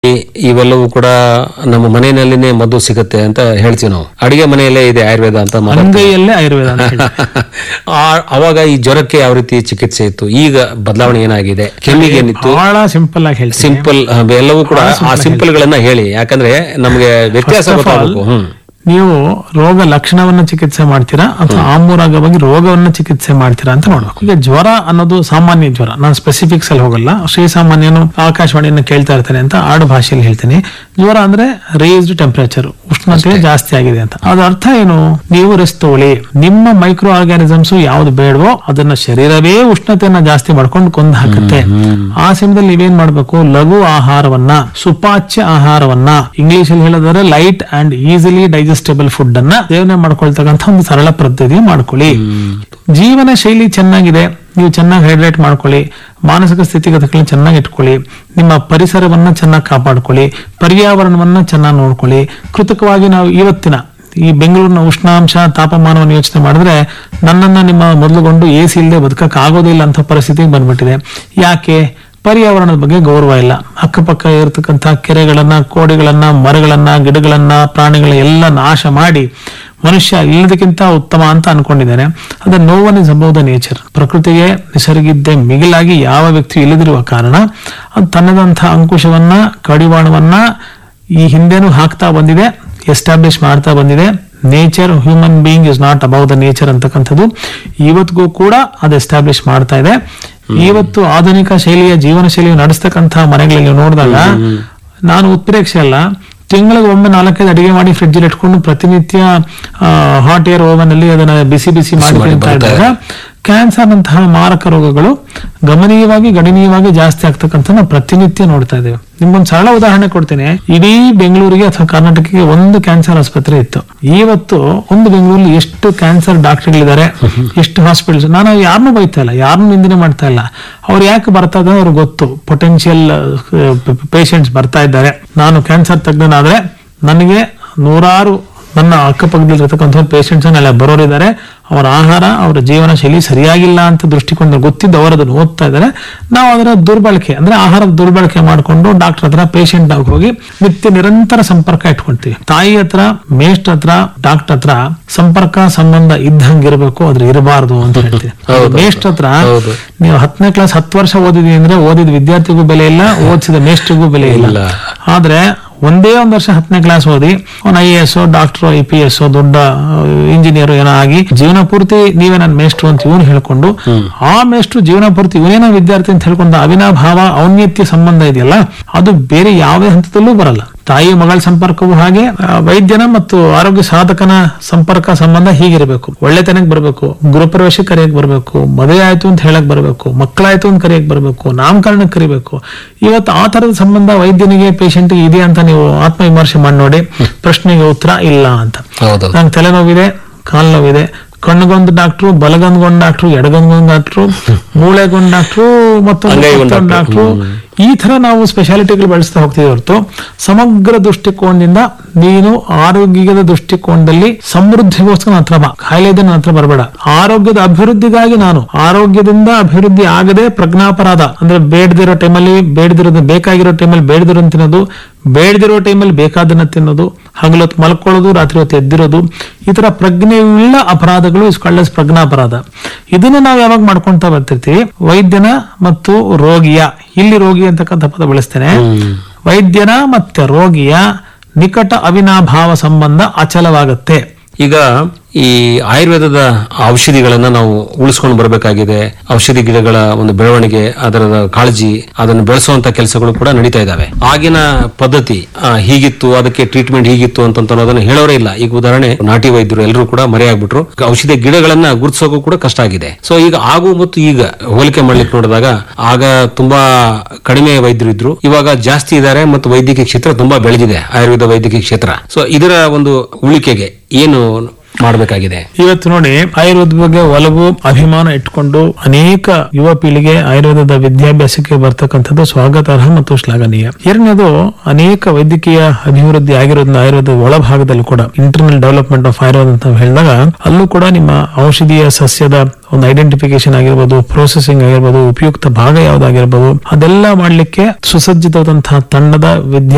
ಇವೆಲ್ಲವೂ ಕೂಡ ನಮ್ಮ ಮನೆಯಲ್ಲಿನೇ ಮದ್ದು ಸಿಗುತ್ತೆ ಅಂತ ಹೇಳ್ತೀವಿ ನಾವು ಅಡಿಗೆ ಮನೆಯಲ್ಲೇ ಇದೆ ಆಯುರ್ವೇದ ಅಂತ ಮಾತಾಡ್ತೀವಿ. ಅಂಗೈಯಲ್ಲೇ ಆಯುರ್ವೇದ ಅಂತ ಹೇಳಿ. ಆ- ಅವಾಗ ಈ ಜ್ವರಕ್ಕೆ ಯಾವ ರೀತಿ ಚಿಕಿತ್ಸೆ ಇತ್ತು ಈಗ ಬದಲಾವಣೆ ಏನಾಗಿದೆ ಕೆಮ್ಮಿಗೆ ಏನಿತ್ತು ಬಹಳ ಸಿಂಪಲ್ ಆಗಿ ಹೇಳ್ತೀನಿ ಸಿಂಪಲ್ ಎಲ್ಲವೂ ಕೂಡ ಆ ಸಿಂಪಲ್ ಗಳನ್ನ ಹೇಳಿ ಯಾಕಂದ್ರೆ ನಮಗೆ ವ್ಯತ್ಯಾಸ First of all, ಗೊತ್ತಾಗಬೇಕು ಹ್ಮ್ ನೀವು ರೋಗ ಲಕ್ಷಣವನ್ನ ಚಿಕಿತ್ಸೆ ಮಾಡ್ತೀರಾ ಅಥವಾ ಆಮೂಲಾಗವಾಗಿ ರೋಗವನ್ನ ಚಿಕಿತ್ಸೆ ಮಾಡ್ತೀರಾ ಅಂತ ನೋಡ್ಬೇಕು ಈಗ ಜ್ವರ ಅನ್ನೋದು ಸಾಮಾನ್ಯ ಜ್ವರ ನಾನು ಸ್ಪೆಸಿಫಿಕ್ಸ್ ಅಲ್ಲಿ ಹೋಗಲ್ಲ ಶ್ರೀ ಸಾಮಾನ್ಯನು ಆಕಾಶವಾಣಿಯನ್ನು ಕೇಳ್ತಾ ಇರ್ತಾನೆ ಅಂತ ಆಡು ಭಾಷೆಯಲ್ಲಿ ಹೇಳ್ತೀನಿ ಜ್ವರ ಅಂದ್ರೆ ರೇಸ್ಡ್ ಟೆಂಪರೇಚರ್ ಉಷ್ಣತೆ ಜಾಸ್ತಿ ಆಗಿದೆ ಅಂತ ಅದ್ರ ಅರ್ಥ ಏನು ನೀವು ರೆಸ್ಟ್ ತಗೊಳ್ಳಿ ನಿಮ್ಮ ಮೈಕ್ರೋ ಆರ್ಗ್ಯಾನಿಸಮ್ಸ್ ಯಾವ್ದು ಬೇಡವೋ ಅದನ್ನ ಶರೀರವೇ ಉಷ್ಣತೆಯನ್ನ ಜಾಸ್ತಿ ಮಾಡ್ಕೊಂಡು ಕೊಂದು ಹಾಕುತ್ತೆ ಆ ಸಮಯದಲ್ಲಿ ನೀವೇನ್ ಮಾಡ್ಬೇಕು ಲಘು ಆಹಾರವನ್ನ ಸುಪಾಚ್ಯ ಆಹಾರವನ್ನ ಇಂಗ್ಲಿಷ್ ಅಲ್ಲಿ ಹೇಳೋದಾದ್ರೆ light and easily digestible food ಅನ್ನ ಸೇವನೆ ಮಾಡ್ಕೊಳ್ತಕ್ಕಂಥ ಒಂದು ಸರಳ ಪದ್ಧತಿ ಮಾಡ್ಕೊಳ್ಳಿ ಜೀವನ ಶೈಲಿ ಚೆನ್ನಾಗಿದೆ ನೀವು ಚೆನ್ನಾಗಿ ಹೈಡ್ರೇಟ್ ಮಾಡ್ಕೊಳ್ಳಿ ಮಾನಸಿಕ ಸ್ಥಿತಿಗತಿಗಳನ್ನ ಚೆನ್ನಾಗಿ ಇಟ್ಕೊಳ್ಳಿ ನಿಮ್ಮ ಪರಿಸರವನ್ನ ಚೆನ್ನಾಗಿ ಕಾಪಾಡ್ಕೊಳ್ಳಿ ಪರ್ಯಾವರಣವನ್ನ ಚೆನ್ನಾಗಿ ನೋಡ್ಕೊಳ್ಳಿ ಕೃತಕವಾಗಿ ನಾವು ಇವತ್ತಿನ ಈ ಬೆಂಗಳೂರಿನ ಉಷ್ಣಾಂಶ ತಾಪಮಾನವನ್ನು ಯೋಚನೆ ಮಾಡಿದ್ರೆ ನನ್ನನ್ನ ನಿಮ್ಮ ಮೊದಲುಗೊಂಡು ಎ ಸಿ ಇಲ್ಲದೆ ಬದುಕಕ್ಕೆ ಆಗೋದಿಲ್ಲ ಅಂತ ಪರಿಸ್ಥಿತಿಗೆ ಬಂದ್ಬಿಟ್ಟಿದೆ ಯಾಕೆ ಪರ್ಯಾವರಣದ ಬಗ್ಗೆ ಗೌರವ ಇಲ್ಲ ಅಕ್ಕಪಕ್ಕ ಇರತಕ್ಕಂಥ ಕೆರೆಗಳನ್ನ ಕೋಡಿಗಳನ್ನ ಮರಗಳನ್ನ ಗಿಡಗಳನ್ನ ಪ್ರಾಣಿಗಳ ಎಲ್ಲ ನಾಶ ಮಾಡಿ ಮನುಷ್ಯ ಇಲ್ಲದಕ್ಕಿಂತ ಉತ್ತಮ ಅಂತ ಅನ್ಕೊಂಡಿದ್ದಾನೆ ಅದ no one is above the nature ಪ್ರಕೃತಿಗೆ ನಿಸರ್ಗಿದ್ದೆ ಮಿಗಿಲಾಗಿ ಯಾವ ವ್ಯಕ್ತಿ ಇಲ್ಲದಿರುವ ಕಾರಣ ಅದು ತನ್ನದಂತಹ ಅಂಕುಶವನ್ನ ಕಡಿವಾಣವನ್ನ ಈ ಹಿಂದೆನೂ ಹಾಕ್ತಾ ಬಂದಿದೆ ಎಸ್ಟಾಬ್ಲಿಷ್ ಮಾಡ್ತಾ ಬಂದಿದೆ nature human being is not above the nature ಅಂತಕ್ಕಂಥದ್ದು ಇವತ್ತಿಗೂ ಕೂಡ ಅದು ಎಸ್ಟಾಬ್ಲಿಷ್ ಮಾಡ್ತಾ ಇದೆ ಇವತ್ತು ಆಧುನಿಕ ಶೈಲಿಯ ಜೀವನ ಶೈಲಿ ನಡೆಸ್ತಕ್ಕಂತಹ ಮನೆಗಳಲ್ಲಿ ನೀವು ನೋಡಿದಾಗ ನಾನು ಉತ್ಪ್ರೇಕ್ಷೆ ಅಲ್ಲ ತಿಂಗಳಿಗೆ ಒಮ್ಮೆ ನಾಲ್ಕೈದು ಅಡಿಗೆ ಮಾಡಿ ಫ್ರಿಡ್ಜ್ ಇಟ್ಕೊಂಡು ಪ್ರತಿನಿತ್ಯ ಹಾಟ್ ಏರ್ ಓವನ್ ಅಲ್ಲಿ ಅದನ್ನ ಬಿಸಿ ಬಿಸಿ ಮಾಡಿ ಮಾಡಿ ತಿಂತಾ ಬರ್ತಾ ಇದ್ದಾಗ ಕ್ಯಾನ್ಸರ್ ನಂತಹ ಮಾರಕ ರೋಗಗಳು ಗಮನೀಯವಾಗಿ ಗಣನೀಯವಾಗಿ ಜಾಸ್ತಿ ಆಗ್ತಕ್ಕಂಥ ನಾವು ಪ್ರತಿನಿತ್ಯ ನೋಡ್ತಾ ಇದ್ದೇವೆ ನಿಮ್ಗೊಂದು ಸರಳ ಉದಾಹರಣೆ ಕೊಡ್ತೇನೆ ಇಡೀ ಬೆಂಗಳೂರಿಗೆ ಅಥವಾ ಕರ್ನಾಟಕಕ್ಕೆ ಒಂದು ಕ್ಯಾನ್ಸರ್ ಆಸ್ಪತ್ರೆ ಇತ್ತು ಇವತ್ತು ಒಂದು ಬೆಂಗಳೂರಲ್ಲಿ ಎಷ್ಟು ಕ್ಯಾನ್ಸರ್ ಡಾಕ್ಟರ್ಗಳಿದ್ದಾರೆ ಎಷ್ಟು ಹಾಸ್ಪಿಟಲ್ಸ್ ನಾನು ಯಾರನ್ನೂ ಬೈತಾ ಇಲ್ಲ ಯಾರನ್ನೂ ನಿಂದನೆ ಮಾಡ್ತಾ ಇಲ್ಲ ಅವ್ರು ಯಾಕೆ ಬರ್ತಾ ಇದ್ದಾರೆ ಅವ್ರಿಗೆ ಗೊತ್ತು ಪೊಟೆನ್ಶಿಯಲ್ ಪೇಷಂಟ್ಸ್ ಬರ್ತಾ ಇದ್ದಾರೆ ನಾನು ಕ್ಯಾನ್ಸರ್ ತಜ್ಞನಾದ್ರೆ ನನಗೆ ನೂರಾರು ನನ್ನ ಅಕ್ಕಪಕ್ಕದಲ್ಲಿರ್ತಕ್ಕಂಥ ಪೇಷಂಟ್ಸ್ ನಾಳೆ ಬರೋರಿದ್ದಾರೆ ಅವರ ಆಹಾರ ಅವರ ಜೀವನ ಶೈಲಿ ಸರಿಯಾಗಿಲ್ಲ ಅಂತ ದೃಷ್ಟಿಕೋನ ಗೊತ್ತಿದ್ದು ಅವರು ಅದನ್ನು ಓದ್ತಾ ಇದ್ದಾರೆ ನಾವು ಅದರ ದುರ್ಬಳಕೆ ಅಂದ್ರೆ ಆಹಾರದ ದುರ್ಬಳಕೆ ಮಾಡಿಕೊಂಡು ಡಾಕ್ಟರ್ ಹತ್ರ ಪೇಷಂಟ್ ಆಗಿ ಹೋಗಿ ನಿತ್ಯ ನಿರಂತರ ಸಂಪರ್ಕ ಇಟ್ಕೊಂತೀವಿ ತಾಯಿ ಹತ್ರ ಮೇಸ್ಟ್ ಹತ್ರ ಡಾಕ್ಟರ್ ಹತ್ರ ಸಂಪರ್ಕ ಸಂಬಂಧ ಇದ್ದಂಗಿರ್ಬೇಕು ಅದ್ರ ಇರಬಾರ್ದು ಅಂತ ಹೇಳ್ತೀವಿ ಹೌದು. ಮೇಸ್ಟ್ ಹತ್ರ ಹೌದು. ನೀವು ಹತ್ತನೇ ಕ್ಲಾಸ್ ಹತ್ತು ವರ್ಷ ಓದಿದೀವಿ ಅಂದ್ರೆ ಓದಿದ ವಿದ್ಯಾರ್ಥಿಗೂ ಬೆಲೆ ಇಲ್ಲ ಓದಿಸಿದ ಮೇಸ್ಟ್ರಿಗೂ ಬೆಲೆ ಇಲ್ಲ ಇಲ್ಲ. ಆದ್ರೆ ಒಂದೇ ಒಂದು ವರ್ಷ ಹತ್ತನೇ ಕ್ಲಾಸ್ ಓದಿ ಅವ್ನು I S doctor I P S ದೊಡ್ಡ ಇಂಜಿನಿಯರ್ ಏನೋ ಆಗಿ ಜೀವನ ಪೂರ್ತಿ ನೀವೇ ನನ್ನ ಮೇಷ್ಟ್ರು ಅಂತ ಇವನು ಹೇಳ್ಕೊಂಡು ಆ ಮೇಷ್ಟ್ರು ಜೀವನ ಪೂರ್ತಿ ಇವನೇನ ವಿದ್ಯಾರ್ಥಿ ಅಂತ ಹೇಳ್ಕೊಂಡು ಅವಿನಾಭಾವ ಔನ್ನತ್ಯ ಸಂಬಂಧ ಇದೆಯಲ್ಲ ಅದು ಬೇರೆ ಯಾವುದೇ ಹಂತದಲ್ಲೂ ಬರಲ್ಲ ತಾಯಿ ಮಗಳ ಸಂಪರ್ಕವು ಹಾಗೆ ಆ, ವೈದ್ಯನ ಮತ್ತು ಆರೋಗ್ಯ ಸಾಧಕನ ಸಂಪರ್ಕ ಸಂಬಂಧ ಹೀಗಿರಬೇಕು ಒಳ್ಳೆತನಕ್ಕೆ ಬರಬೇಕು ಗೃಹಪ್ರವೇಶ ಕರೆಯಕ್ ಬರಬೇಕು ಮದುವೆ ಆಯ್ತು ಅಂತ ಹೇಳಕ್ ಬರಬೇಕು ಮಕ್ಕಳಾಯ್ತು ಅಂತ ಕರೆಯಕ್ ಬರಬೇಕು ನಾಮಕರಣಕ್ಕೆ ಕರಿಬೇಕು ಇವತ್ತು ಆ ತರದ ಸಂಬಂಧ ವೈದ್ಯನಿಗೆ ಪೇಷಂಟ್ಗೆ ಇದೆ ಅಂತ ನೀವು ಆತ್ಮವಿಮರ್ಶೆ ಮಾಡಿ ನೋಡಿ ಪ್ರಶ್ನೆಗೆ ಉತ್ತರ ಇಲ್ಲ ಅಂತ ಹೌದು ನಂಗೆ ತಲೆನೋವಿದೆ ಕಾಲ್ ನೋವಿದೆ ಕಣ್ಗೊಂದು ಡಾಕ್ಟ್ರು ಬಲಗಂದ್ಗೊಂದು ಡಾಕ್ಟ್ರು ಎಡಗಂದ್ಗೊಂದು ಡಾಕ್ಟ್ರು ಮೂಳೆಗೊಂದು ಡಾಕ್ಟ್ರು ಅಂಗೈಗೊಂದು ಮತ್ತೊಂದು ಡಾಕ್ಟ್ರು. ಡಾಕ್ಟ್ರು ಈ ತರ ನಾವು ಸ್ಪೆಷಾಲಿಟಿಗಳು ಬಳಸ್ತಾ ಹೋಗ್ತೀವಿ ಹೊರತು ಸಮಗ್ರ ದೃಷ್ಟಿಕೋನದಿಂದ ನೀನು ಆರೋಗ್ಯದ ದೃಷ್ಟಿಕೋನದಲ್ಲಿ ಸಮೃದ್ಧಿಗೋಸ್ಕರ ನನ್ನ ಹತ್ರ ಬಾ ಕಾಯಿಲೆ ಇದೆ ನನ್ನ ಹತ್ರ ಬರಬೇಡ ಆರೋಗ್ಯದ ಅಭಿವೃದ್ಧಿಗಾಗಿ ನಾನು ಆರೋಗ್ಯದಿಂದ ಅಭಿವೃದ್ಧಿ ಆಗದೆ ಪ್ರಜ್ಞಾಪರಾಧ ಅಂದ್ರೆ ಬೇಡದಿರೋ ಟೈಮಲ್ಲಿ ಬೇಡದಿರೋದು ಬೇಕಾಗಿರೋ ಟೈಮಲ್ಲಿ ಬೇಡದಿರೋ ತಿನ್ನೋದು ಬೇಡದಿರೋ ಟೈಮಲ್ಲಿ ಬೇಕಾದನ್ನ ತಿನ್ನೋದು ಹಗಲೊತ್ತು ಮಲ್ಕೊಳ್ಳೋದು ರಾತ್ರಿ ಹೊತ್ತು ಎದ್ದಿರೋದು ಈ ತರ ಪ್ರಜ್ಞೆಯುಳ್ಳ ಅಪರಾಧಗಳು ಇಸ್ ಕಾಲ್ಡ್ as ಪ್ರಜ್ಞಾಪರಾಧ ಇದನ್ನ ನಾವು ಯಾವಾಗ ಮಾಡ್ಕೊಂತ ಬರ್ತಿರ್ತೀವಿ ವೈದ್ಯನ ಮತ್ತು ರೋಗಿಯ ಇಲ್ಲಿ ರೋಗಿ ಅಂತಕ್ಕಂಥ ಪದ ಬಳಸ್ತೇನೆ ವೈದ್ಯನ ಮತ್ತೆ ರೋಗಿಯ ನಿಕಟ ಅವಿನಾಭಾವ ಸಂಬಂಧ ಅಚಲವಾಗುತ್ತೆ ಈಗ ಈ ಆಯುರ್ವೇದದ ಔಷಧಿಗಳನ್ನ ನಾವು ಉಳಿಸ್ಕೊಂಡು ಬರಬೇಕಾಗಿದೆ ಔಷಧಿ ಗಿಡಗಳ ಒಂದು ಬೆಳವಣಿಗೆ ಅದರ ಕಾಳಜಿ ಅದನ್ನು ಬೆಳೆಸುವಂತ ಕೆಲಸಗಳು ಕೂಡ ನಡೀತಾ ಇದಾವೆ ಆಗಿನ ಪದ್ಧತಿ ಆ, ಹೀಗಿತ್ತು ಅದಕ್ಕೆ ಟ್ರೀಟ್ಮೆಂಟ್ ಹೀಗಿತ್ತು ಅಂತ ಅನ್ನೋದನ್ನ ಹೇಳೋರೇ ಇಲ್ಲ ಈಗ ಉದಾಹರಣೆ ನಾಟಿ ವೈದ್ಯರು ಎಲ್ಲರೂ ಕೂಡ ಮರೆಯಾಗ್ಬಿಟ್ರು ಔಷಧಿ ಗಿಡಗಳನ್ನ ಗುರುತಿಸೋಕು ಕೂಡ ಕಷ್ಟ ಆಗಿದೆ ಸೊ ಈಗ ಆಗು ಮತ್ತು ಈಗ ಹೋಲಿಕೆ ಮಾಡ್ಲಿಕ್ಕೆ ನೋಡಿದಾಗ ಆಗ ತುಂಬಾ ಕಡಿಮೆ ವೈದ್ಯರು ಇದ್ರು ಇವಾಗ ಜಾಸ್ತಿ ಇದ್ದಾರೆ ಮತ್ತು ವೈದ್ಯಕೀಯ ಕ್ಷೇತ್ರ ತುಂಬಾ ಬೆಳೆದಿದೆ ಆಯುರ್ವೇದ ವೈದ್ಯಕೀಯ ಕ್ಷೇತ್ರ ಸೊ ಇದರ ಒಂದು ಉಳಿಕೆಗೆ ಏನು ಮಾಡಬೇಕಾಗಿದೆ ಇವತ್ತು ನೋಡಿ ಆಯುರ್ವೇದ ಬಗ್ಗೆ ಒಲವು ಅಭಿಮಾನ ಇಟ್ಕೊಂಡು ಅನೇಕ ಯುವ ಪೀಳಿಗೆ ಆಯುರ್ವೇದದ ವಿದ್ಯಾಭ್ಯಾಸಕ್ಕೆ ಬರ್ತಕ್ಕಂಥದ್ದು ಸ್ವಾಗತಾರ್ಹ ಮತ್ತು ಶ್ಲಾಘನೀಯ ಎರಡನೇದು ಅನೇಕ ವೈದ್ಯಕೀಯ ಅಭಿವೃದ್ಧಿ ಆಗಿರೋದ್ರಿಂದ ಆಯುರ್ವೇದ ಒಳಭಾಗದಲ್ಲೂ ಕೂಡ ಇಂಟರ್ನಲ್ ಡೆವಲಪ್ಮೆಂಟ್ ಆಫ್ ಆಯುರ್ವೇದ ಅಂತ ಹೇಳಿದಾಗ ಅಲ್ಲೂ ಕೂಡ ನಿಮ್ಮ ಔಷಧೀಯ ಸಸ್ಯದ ಒಂದು ಐಡೆಂಟಿಫಿಕೇಶನ್ ಆಗಿರ್ಬೋದು ಪ್ರೊಸೆಸಿಂಗ್ ಆಗಿರ್ಬೋದು ಉಪಯುಕ್ತ ಭಾಗ ಯಾವ್ದಾಗಿರ್ಬೋದು ಅದೆಲ್ಲ ಮಾಡ್ಲಿಕ್ಕೆ ಸುಸಜ್ಜಿತವಾದಂತಹ ತಂಡದ ವಿದ್ಯಾ